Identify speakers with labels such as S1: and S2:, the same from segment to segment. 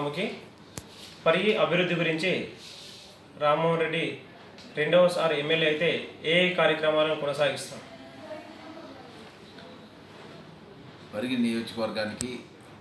S1: ముఖాముఖి పరిగి అభివృద్ధి గురించి రామ్మోహన్ రెడ్డి రెండవసారి ఎమ్మెల్యే అయితే ఏ ఏ కార్యక్రమాలను కొనసాగిస్తాం
S2: పరిగి నియోజకవర్గానికి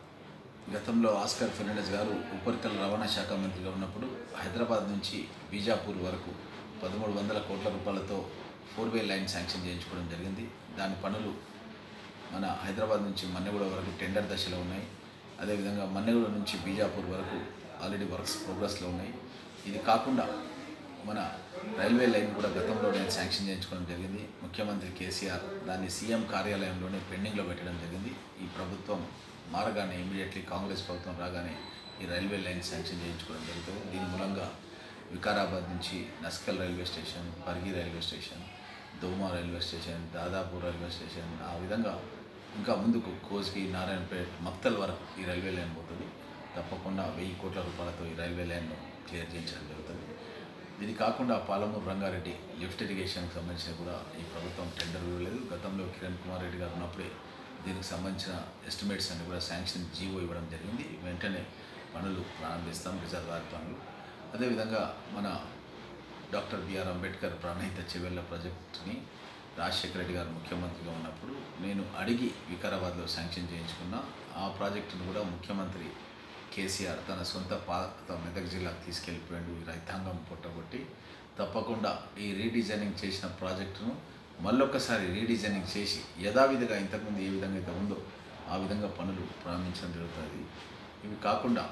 S2: గతంలో ఆస్కర్ ఫెర్నాండెస్ గారు ఉపరితల రవాణా శాఖ మంత్రిగా ఉన్నప్పుడు హైదరాబాద్ నుంచి బీజాపూర్ వరకు పదమూడు వందల కోట్ల రూపాయలతో ఫోర్ వే లైన్ శాంక్షన్ చేయించుకోవడం జరిగింది దాని పనులు మన హైదరాబాద్ నుంచి మన్నెగూడ వరకు టెండర్ దశలో ఉన్నాయి అదేవిధంగా మన్నెగూడ నుంచి బీజాపూర్ వరకు ఆల్రెడీ వర్క్స్ ప్రోగ్రెస్లో ఉన్నాయి ఇది కాకుండా మన రైల్వే లైన్ కూడా గతంలో నేను శాంక్షన్ చేయించుకోవడం జరిగింది ముఖ్యమంత్రి కేసీఆర్ దాన్ని సీఎం కార్యాలయంలోనే పెండింగ్లో పెట్టడం జరిగింది ఈ ప్రభుత్వం మారగానే ఇమీడియట్లీ కాంగ్రెస్ ప్రభుత్వం రాగానే ఈ రైల్వే లైన్ శాంక్షన్ చేయించుకోవడం జరుగుతుంది దీని మూలంగా వికారాబాద్ నుంచి Naskal railway station Parigi railway station Doma railway station Dadapur railway station ఆ విధంగా ఇంకా ముందుకు కోస్గి నారాయణపేట్ మక్తల్ వరకు ఈ రైల్వే లైన్ పోతుంది తప్పకుండా వెయ్యి కోట్ల రూపాయలతో ఈ రైల్వే లైన్ను క్లియర్ చేయించడం జరుగుతుంది ఇది కాకుండా పాలమూరు రంగారెడ్డి లిఫ్ట్ ఇరిగేషన్కి సంబంధించిన కూడా ఈ ప్రభుత్వం టెండర్ ఇవ్వలేదు గతంలో కిరణ్ కుమార్ రెడ్డి గారు ఉన్నప్పుడే దీనికి సంబంధించిన ఎస్టిమేట్స్ అన్ని కూడా శాంక్షన్ జీవో ఇవ్వడం జరిగింది వెంటనే పనులు ప్రారంభిస్తాం రిజర్వాయర్ పనులు అదేవిధంగా మన డాక్టర్ బిఆర్ అంబేద్కర్ ప్రాణహిత చెవెళ్ళ ప్రాజెక్టుని రాజశేఖర రెడ్డి గారు ముఖ్యమంత్రిగా ఉన్నప్పుడు నేను అడిగి వికారాబాద్లో శాంక్షన్ చేయించుకున్న ఆ ప్రాజెక్టును కూడా ముఖ్యమంత్రి కేసీఆర్ తన సొంత పాత మెదక్ జిల్లాకు తీసుకెళ్ళిపోయాడు ఈ రైతాంగం పుట్టగొట్టి తప్పకుండా ఈ రీడిజైనింగ్ చేసిన ప్రాజెక్టును మళ్ళొక్కసారి రీడిజైనింగ్ చేసి యథావిధిగా ఇంతకుముందు ఏ విధంగా అయితే ఉందో ఆ విధంగా పనులు ప్రారంభించడం జరుగుతుంది ఇవి కాకుండా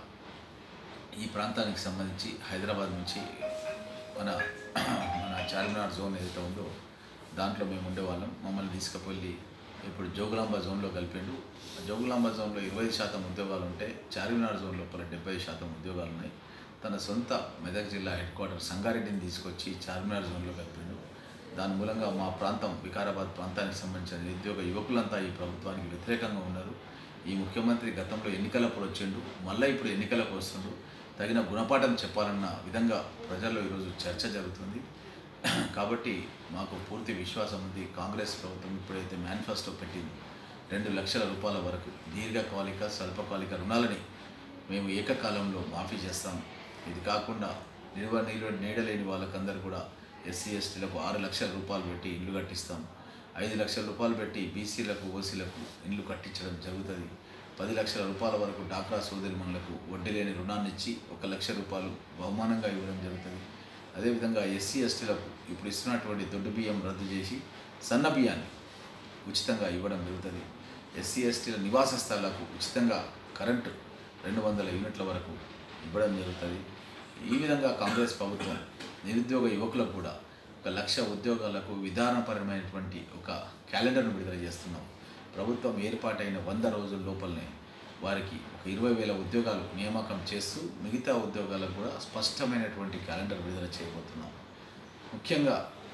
S2: ఈ ప్రాంతానికి సంబంధించి హైదరాబాద్ నుంచి మన మన చార్మినార్ జోన్ ఏదైతే ఉందో దాంట్లో మేము ఉండేవాళ్ళం మమ్మల్ని తీసుకుపోయి ఇప్పుడు జోగులాంబ జోన్లో కలిపిండు ఆ జోగులాంబ జోన్లో ఇరవై శాతం ఉద్యోగాలు ఉంటే చార్మినార్ జోన్ లోపల డెబ్బై శాతం ఉద్యోగాలు ఉన్నాయి తన సొంత మెదక్ జిల్లా హెడ్ క్వార్టర్ సంగారెడ్డిని తీసుకొచ్చి చార్మినార్ జోన్లో కలిపిండు దాని మూలంగా మా ప్రాంతం వికారాబాద్ ప్రాంతానికి సంబంధించిన నిరుద్యోగ యువకులంతా ఈ ప్రభుత్వానికి వ్యతిరేకంగా ఉన్నారు ఈ ముఖ్యమంత్రి గతంలో ఎన్నికలప్పుడు వచ్చిండు మళ్ళీ ఇప్పుడు ఎన్నికలకు వస్తుండు తగిన గుణపాఠం చెప్పాలన్న విధంగా ప్రజల్లో ఈరోజు చర్చ జరుగుతుంది కాబట్టి మాకు పూర్తి విశ్వాసం ఉంది కాంగ్రెస్ ప్రభుత్వం ఇప్పుడైతే మేనిఫెస్టో పెట్టింది రెండు లక్షల రూపాయల వరకు దీర్ఘకాలిక స్వల్పకాలిక రుణాలని మేము ఏకకాలంలో మాఫీ చేస్తాం ఇది కాకుండా నిల్వ నిల్వ నీడలేని వాళ్ళకందరూ కూడా ఎస్సీ ఎస్టీలకు ఆరు లక్షల రూపాయలు పెట్టి ఇల్లు కట్టిస్తాం ఐదు లక్షల రూపాయలు పెట్టి బీసీలకు ఓసీలకు ఇల్లు కట్టించడం జరుగుతుంది పది లక్షల రూపాయల వరకు డాక్రా సోదరిమణులకు వడ్డీ లేని రుణాన్ని ఇచ్చి ఒక లక్ష రూపాయలు బహుమానంగా ఇవ్వడం జరుగుతుంది అదేవిధంగా ఎస్సీ ఎస్టీలకు ఇప్పుడు ఇస్తున్నటువంటి దొడ్డు బియ్యం రద్దు చేసి సన్న బియ్యాన్ని ఉచితంగా ఇవ్వడం జరుగుతుంది ఎస్సీ ఎస్టీల నివాస స్థలాలకు ఉచితంగా కరెంటు రెండు వందల యూనిట్ల వరకు ఇవ్వడం జరుగుతుంది ఈ విధంగా కాంగ్రెస్ ప్రభుత్వం నిరుద్యోగ యువకులకు కూడా ఒక లక్ష ఉద్యోగాలకు విధానపరమైనటువంటి ఒక క్యాలెండర్ను విడుదల చేస్తున్నాం ప్రభుత్వం ఏర్పాటైన వంద రోజుల లోపలనే వారికి ఒక ఇరవై వేల ఉద్యోగాలు నియామకం చేస్తూ మిగతా ఉద్యోగాలకు కూడా స్పష్టమైనటువంటి క్యాలెండర్ విడుదల చేయబోతున్నాం ముఖ్యంగా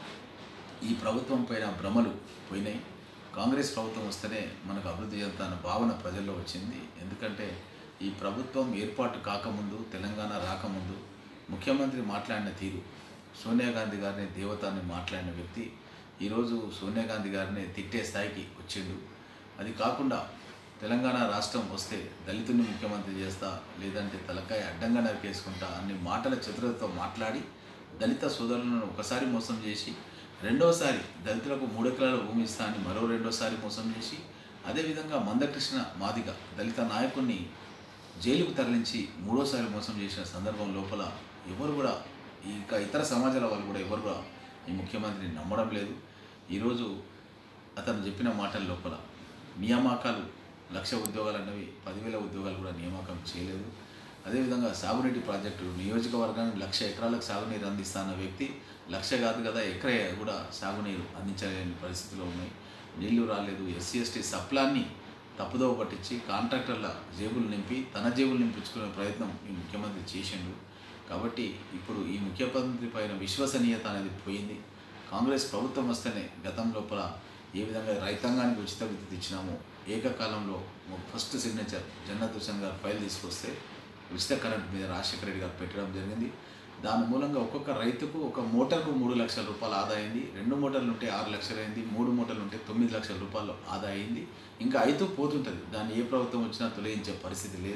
S2: ఈ ప్రభుత్వం పైన భ్రమలు పోయినాయి కాంగ్రెస్ ప్రభుత్వం వస్తేనే మనకు అభివృద్ధి చెందుతున్న భావన ప్రజల్లో వచ్చింది ఎందుకంటే ఈ ప్రభుత్వం ఏర్పాటు కాకముందు తెలంగాణ రాకముందు ముఖ్యమంత్రి మాట్లాడిన తీరు సోనియా గాంధీ గారిని దేవతాన్ని మాట్లాడిన వ్యక్తి ఈరోజు సోనియా గాంధీ గారిని తిట్టే స్థాయికి వచ్చిండు అది కాకుండా తెలంగాణ రాష్ట్రం వస్తే దళితుని ముఖ్యమంత్రి చేస్తా లేదంటే తలకాయ అడ్డంగా నరికేసుకుంటా అన్ని మాటల చతురతతో మాట్లాడి దళిత సోదరులను ఒకసారి మోసం చేసి రెండోసారి దళితులకు మూడు ఎకరాల భూమి ఇస్తా అని మరో రెండోసారి మోసం చేసి అదేవిధంగా మందకృష్ణ మాదిగ దళిత నాయకుడిని జైలుకు తరలించి మూడోసారి మోసం చేసిన సందర్భం లోపల ఎవరు కూడా ఇంకా ఇతర సమాజాల వాళ్ళు కూడా ఎవరు కూడా ఈ ముఖ్యమంత్రిని నమ్మడం లేదు ఈరోజు అతను చెప్పిన మాటల లోపల నియామకాలు లక్ష ఉద్యోగాలు అన్నవి పదివేల ఉద్యోగాలు కూడా నియామకం చేయలేదు అదేవిధంగా సాగునీటి ప్రాజెక్టు నియోజకవర్గానికి లక్ష ఎకరాలకు సాగునీరు అందిస్తా అన్న వ్యక్తి లక్ష కాదు కదా ఎకరే కూడా సాగునీరు అందించలేని పరిస్థితిలో ఉన్నాయి నీళ్లు రాలేదు ఎస్సీ ఎస్టీ సప్లాన్ని తప్పుదోవ పట్టించి కాంట్రాక్టర్ల జేబులు నింపి తన జేబులు నింపించుకునే ప్రయత్నం ఈ ముఖ్యమంత్రి చేసిండు కాబట్టి ఇప్పుడు ఈ ముఖ్యమంత్రి పైన విశ్వసనీయత అనేది పోయింది కాంగ్రెస్ ప్రభుత్వం వస్తేనే గతం లోపల ఏ విధంగా రైతాంగానికి ఉచిత విద్యుత్ ఇచ్చినామో ఏకకాలంలో ఫస్ట్ సిగ్నేచర్ జన్నత్ హుసేన్ గారు ఫైల్ తీసుకొస్తే ఉచిత కరెంట్ మీద రాజశేఖర రెడ్డి గారు పెట్టడం జరిగింది దాని మూలంగా ఒక్కొక్క రైతుకు ఒక మోటార్కు మూడు లక్షల రూపాయలు ఆదా అయింది రెండు మోటార్లు ఉంటే ఆరు లక్షలు అయింది మూడు మోటార్లు ఉంటే తొమ్మిది లక్షల రూపాయలు ఆదా అయింది ఇంకా అయితే పోతుంటుంది దాన్ని ఏ ప్రభుత్వం వచ్చినా తొలగించే పరిస్థితి లేదు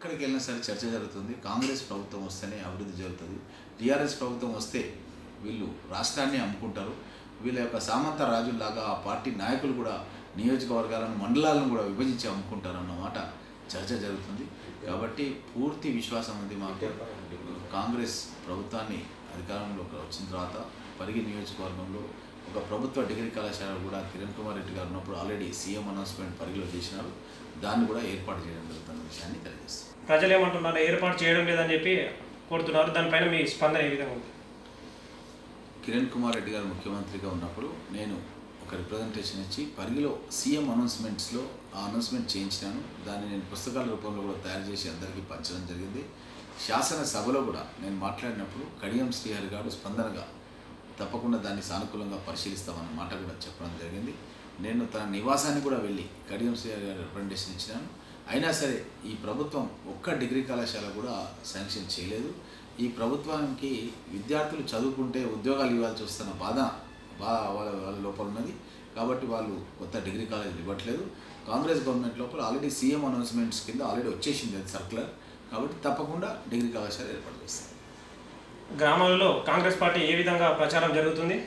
S2: ఎక్కడికి వెళ్ళినా సరే చర్చ జరుగుతుంది కాంగ్రెస్ ప్రభుత్వం వస్తేనే అభివృద్ధి జరుగుతుంది టీఆర్ఎస్ ప్రభుత్వం వస్తే వీళ్ళు రాష్ట్రాన్ని అమ్ముకుంటారు వీళ్ళ యొక్క సామంత రాజుల్లాగా ఆ పార్టీ నాయకులు కూడా నియోజకవర్గాలను మండలాలను కూడా విభజించి అమ్ముకుంటారు అన్నమాట చర్చ జరుగుతుంది కాబట్టి పూర్తి విశ్వాసం ఉంది మాకు కాంగ్రెస్ ప్రభుత్వాన్ని అధికారంలోకి వచ్చిన తర్వాత పరిగి నియోజకవర్గంలో ఒక ప్రభుత్వ డిగ్రీ కళాశాల కూడా కిరణ్ కుమార్ రెడ్డి గారు ఉన్నప్పుడు ఆల్రెడీ సీఎం అనౌన్స్మెంట్ పరిగిలో చేసినారు దాన్ని కూడా ఏర్పాటు చేయడం జరుగుతున్న విషయాన్ని తెలియజేస్తాం
S1: ప్రజలు ఏమంటున్నారు ఏర్పాటు చేయడం లేదని చెప్పి కోరుతున్నారు దానిపైన మీ స్పందన ఏ విధంగా ఉంది
S2: కిరణ్ కుమార్ రెడ్డి గారు ముఖ్యమంత్రిగా ఉన్నప్పుడు నేను ఒక రిప్రజెంటేషన్ ఇచ్చి పరిగిలో సీఎం అనౌన్స్మెంట్స్లో ఆ అనౌన్స్మెంట్ చేయించినాను దాన్ని నేను పుస్తకాల రూపంలో కూడా తయారు చేసి అందరికీ పంచడం జరిగింది శాసనసభలో కూడా నేను మాట్లాడినప్పుడు కడియం శ్రీహరి గారు స్పందనగా తప్పకుండా దాన్ని సానుకూలంగా పరిశీలిస్తామన్న మాట కూడా చెప్పడం జరిగింది నేను తన నివాసానికి కూడా వెళ్ళి కడియం శ్రీహరి గారు రిప్రజెంటేషన్ ఇచ్చినాను అయినా సరే ఈ ప్రభుత్వం ఒక్క డిగ్రీ కళాశాల కూడా శాంక్షన్ చేయలేదు ఈ ప్రభుత్వానికి విద్యార్థులు చదువుకుంటే ఉద్యోగాలు ఇవ్వాల్సి వస్తున్న బాధ బా వాళ్ళ వాళ్ళ లోపల ఉన్నది కాబట్టి వాళ్ళు కొత్త డిగ్రీ కాలేజీలు ఇవ్వట్లేదు కాంగ్రెస్ గవర్నమెంట్ లోపల ఆల్రెడీ సీఎం అనౌన్స్మెంట్స్ కింద ఆల్రెడీ వచ్చేసింది అది సర్కులర్ కాబట్టి తప్పకుండా డిగ్రీ కళాశాల ఏర్పాటు చేస్తారు
S1: గ్రామాలలో కాంగ్రెస్ పార్టీ ఏ విధంగా ప్రచారం జరుగుతుంది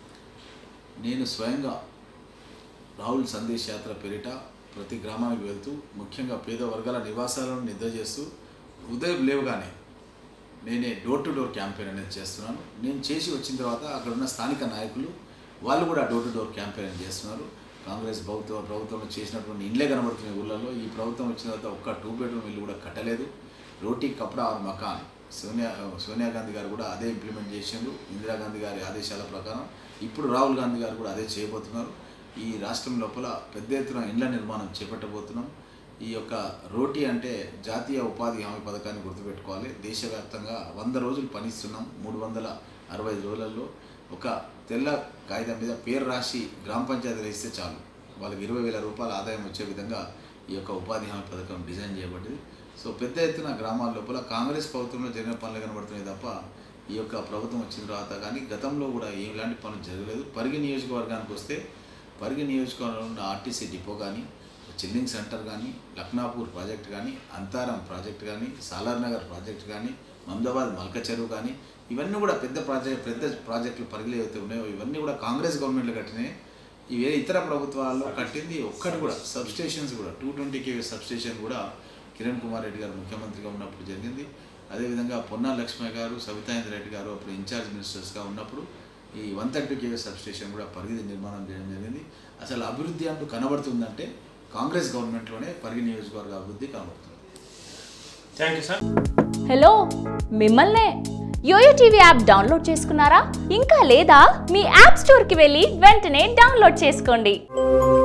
S2: నేను స్వయంగా రాహుల్ సందేశ్ యాత్ర పేరిట ప్రతి గ్రామానికి వెళ్తూ ముఖ్యంగా పేద వర్గాల నివాసాలను నిద్ర చేస్తూ ఉదయం లేవగానే నేనే డోర్ టు డోర్ క్యాంపెయిన్ అనేది చేస్తున్నాను నేను చేసి వచ్చిన తర్వాత అక్కడ ఉన్న స్థానిక నాయకులు వాళ్ళు కూడా డోర్ టు డోర్ క్యాంపెయిన్ చేస్తున్నారు కాంగ్రెస్ ప్రభుత్వం ప్రభుత్వంలో చేసినటువంటి ఇండ్లే కనబడుతున్నాయి ఊళ్ళలో ఈ ప్రభుత్వం వచ్చిన తర్వాత ఒక్క టూ బెడ్రూమ్ ఇల్లు కూడా కట్టలేదు రోటీ కపడా ఆర్ మకాన్ సోనియా సోనియా గాంధీ గారు కూడా అదే ఇంప్లిమెంట్ చేసిండ్రు ఇందిరాగాంధీ గారి ఆదేశాల ప్రకారం ఇప్పుడు రాహుల్ గాంధీ గారు కూడా అదే చేయబోతున్నారు ఈ రాష్ట్రం లోపల పెద్ద ఎత్తున ఇండ్ల నిర్మాణం చేపట్టబోతున్నాం ఈ యొక్క రోటీ అంటే జాతీయ ఉపాధి హామీ పథకాన్ని గుర్తుపెట్టుకోవాలి దేశవ్యాప్తంగా వంద రోజులు పనిస్తున్నాం మూడు వందల అరవై ఐదు రోజులలో ఒక తెల్ల కాగితం మీద పేరు రాసి గ్రామ పంచాయతీలు ఇస్తే చాలు వాళ్ళకి ఇరవై వేల రూపాయల ఆదాయం వచ్చే విధంగా ఈ యొక్క ఉపాధి హామీ పథకం డిజైన్ చేయబడింది సో పెద్ద ఎత్తున గ్రామాల లోపల కాంగ్రెస్ ప్రభుత్వంలో జరిగిన పనులు కనబడుతున్నాయి తప్ప ఈ యొక్క ప్రభుత్వం వచ్చిన తర్వాత కానీ గతంలో కూడా ఎలాంటి పనులు జరగలేదు పరిగి నియోజకవర్గానికి వస్తే పరిగి నియోజకవర్గంలో ఉన్న ఆర్టీసీ డిపో కానీ చిల్లింగ్ సెంటర్ కానీ లక్నాపూర్ ప్రాజెక్ట్ కానీ అంతారం ప్రాజెక్ట్ కానీ సాలార్ నగర్ ప్రాజెక్ట్ కానీ మమదాబాద్ మల్క చెరువు కానీ ఇవన్నీ కూడా పెద్ద ప్రాజెక్ట్ పెద్ద ప్రాజెక్టులు పరిగిలు ఏవైతే ఉన్నాయో ఇవన్నీ కూడా కాంగ్రెస్ గవర్నమెంట్లో కట్టినాయి ఇవే ఇతర ప్రభుత్వాల్లో కట్టింది ఒక్కటి కూడా సబ్ స్టేషన్స్ కూడా two twenty KV sub station కూడా కిరణ్ కుమార్ రెడ్డి గారు ముఖ్యమంత్రిగా ఉన్నప్పుడు జరిగింది అదేవిధంగా పొన్నా లక్ష్మయ్య గారు సవితాయింద్ర రెడ్డి గారు అప్పుడు ఇన్ఛార్జ్ మినిస్టర్స్గా ఉన్నప్పుడు ఈ one thirty KV sub station కూడా పరిధి నిర్మాణం చేయడం జరిగింది అసలు అభివృద్ధి అంటూ కనబడుతుందంటే కాంగ్రెస్ గవర్నమెంట్లోనే పరిగి నియోజకవర్గ అభివృద్ధి కనబడుతుంది
S1: థ్యాంక్ యూ సార్
S3: హలో మిమ్మల్నే యోయో టీవీ యాప్ డౌన్లోడ్ చేసుకున్నారా ఇంకా లేదా మీ యాప్ స్టోర్కి వెళ్ళి వెంటనే డౌన్లోడ్ చేసుకోండి